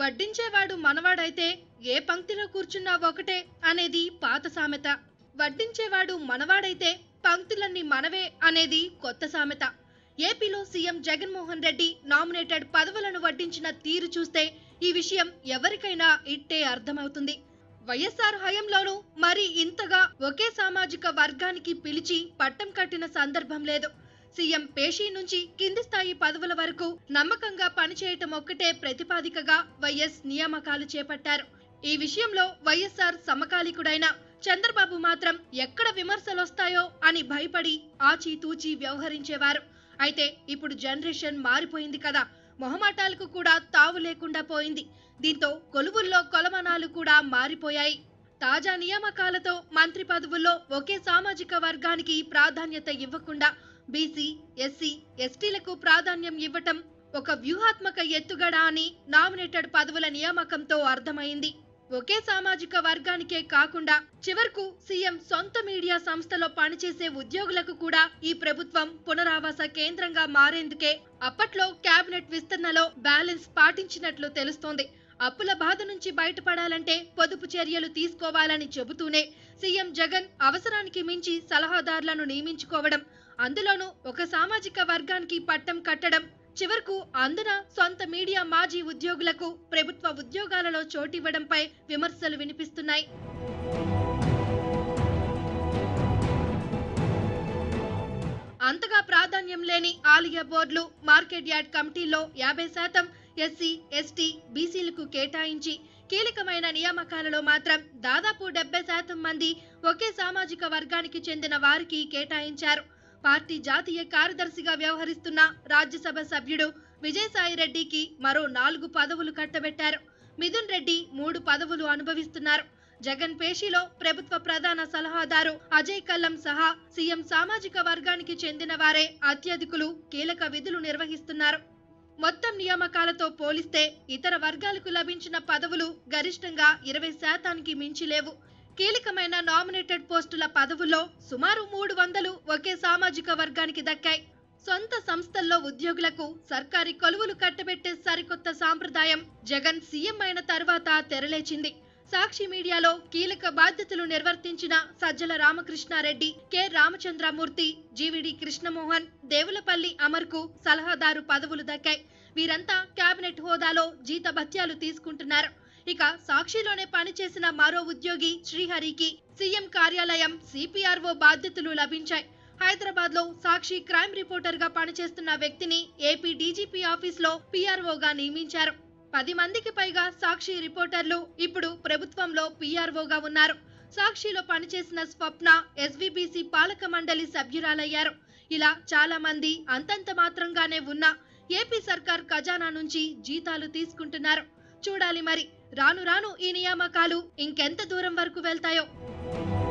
వడ్డించేవాడు మనవాడైతే ఏ పంక్తిలో కూర్చున్నా ఒకటే అనేది పాత సామెత వడ్డించేవాడు మనవాడైతే పంక్తులన్నీ మనవే అనేది కొత్త సామెత ఏపీలో సీఎం జగన్మోహన్ రెడ్డి నామినేటెడ్ పదవులను వడ్డించిన తీరు చూస్తే ఈ విషయం ఎవరికైనా ఇట్టే అర్థమవుతుంది వైఎస్ఆర్ హయంలోనూ మరి ఇంతగా ఒకే సామాజిక వర్గానికి పిలిచి పట్టం కట్టిన సందర్భం లేదు సీఎం పేషీ నుంచి కింది స్థాయి పదవుల వరకు నమ్మకంగా పనిచేయటం ఒక్కటే ప్రతిపాదికగా వైఎస్ నియామకాలు చేపట్టారు ఈ విషయంలో వైఎస్ఆర్ సమకాలీకుడైన చంద్రబాబు మాత్రం ఎక్కడ విమర్శలొస్తాయో అని భయపడి ఆచితూచి వ్యవహరించేవారు అయితే ఇప్పుడు జనరేషన్ మారిపోయింది కదా మొహమాటాలకు కూడా తావు లేకుండా పోయింది దీంతో కొలువుల్లో కొలమానాలు కూడా మారిపోయాయి తాజా నియామకాలతో మంత్రి పదవుల్లో ఒకే సామాజిక వర్గానికి ప్రాధాన్యత ఇవ్వకుండా బీసీ ఎస్సీ ఎస్టీలకు ప్రాధాన్యం ఇవ్వటం ఒక వ్యూహాత్మక ఎత్తుగడ అని నామినేటెడ్ పదవుల నియామకంతో అర్థమైంది ఒకే సామాజిక వర్గానికే కాకుండా చివరకు సీఎం సొంత మీడియా సంస్థలో పనిచేసే ఉద్యోగులకు కూడా ఈ ప్రభుత్వం పునరావాస కేంద్రంగా మారేందుకే అప్పట్లో కేబినెట్ విస్తరణలో బ్యాలెన్స్ పాటించినట్లు తెలుస్తోంది అప్పుల బాధ నుంచి బయటపడాలంటే పొదుపు చర్యలు తీసుకోవాలని చెబుతూనే సీఎం జగన్ అవసరానికి మించి సలహాదారులను నియమించుకోవడం అందులోనూ ఒక సామాజిక వర్గానికి పట్టం కట్టడం చివరకు అందున సొంత మీడియా మాజీ ఉద్యోగులకు ప్రభుత్వ ఉద్యోగాలలో చోటివ్వడంపై విమర్శలు వినిపిస్తున్నాయి అంతగా ప్రాధాన్యం లేని ఆలియా బోర్డులు మార్కెట్ యార్డ్ కమిటీల్లో యాభై శాతం ఎస్సీ ఎస్టీ బీసీలకు కేటాయించి కీలకమైన నియామకాలలో మాత్రం దాదాపు డెబ్బై శాతం మంది ఒకే సామాజిక వర్గానికి చెందిన వారికి కేటాయించారు పార్టీ జాతీయ కార్యదర్శిగా వ్యవహరిస్తున్న రాజ్యసభ సభ్యుడు విజయసాయి రెడ్డికి మరో నాలుగు పదవులు కట్టబెట్టారు మిథున్ రెడ్డి మూడు పదవులు అనుభవిస్తున్నారు జగన్ పేషీలో ప్రభుత్వ ప్రధాన సలహాదారు అజయ్ కల్లం సహా సీఎం సామాజిక వర్గానికి చెందిన వారే అత్యధికులు కీలక విధులు నిర్వహిస్తున్నారు మొత్తం నియామకాలతో పోలిస్తే ఇతర వర్గాలకు లభించిన పదవులు గరిష్టంగా ఇరవై శాతానికి మించి లేవు కీలకమైన నామినేటెడ్ పోస్టుల పదవుల్లో సుమారు మూడు వందలు ఒకే సామాజిక వర్గానికి దక్కాయి సొంత సంస్థల్లో ఉద్యోగులకు సర్కారీ కొలువులు కట్టబెట్టే సరికొత్త సాంప్రదాయం జగన్ సీఎం అయిన తర్వాత తెరలేచింది సాక్షి మీడియాలో కీలక బాధ్యతలు నిర్వర్తించిన సజ్జల రామకృష్ణారెడ్డి కె రామచంద్రమూర్తి జీవిడి కృష్ణమోహన్ దేవులపల్లి అమర్కు సలహాదారు పదవులు దక్కాయి వీరంతా కేబినెట్ హోదాలో జీతభత్యాలు తీసుకుంటున్నారు ఇక సాక్షిలోనే పనిచేసిన మరో ఉద్యోగి శ్రీహరికి సీఎం కార్యాలయం సిపిఆర్ఓ బాధ్యతలు లభించాయి హైదరాబాద్ లో సాక్షి క్రైమ్ రిపోర్టర్ గా పనిచేస్తున్న వ్యక్తిని ఏపీ డీజీపీ ఆఫీస్ లో పీఆర్ఓగా నియమించారు పది మందికి పైగా సాక్షి రిపోర్టర్లు ఇప్పుడు ప్రభుత్వంలో పీఆర్ఓగా ఉన్నారు సాక్షిలో పనిచేసిన స్వప్న ఎస్వీబీసీ పాలక మండలి సభ్యురాలయ్యారు ఇలా చాలా మంది అంతంత మాత్రంగానే ఉన్న ఏపీ సర్కార్ ఖజానా నుంచి జీతాలు తీసుకుంటున్నారు చూడాలి మరి రాను రాను ఈ నియామకాలు ఇంకెంత దూరం వరకు వెళ్తాయో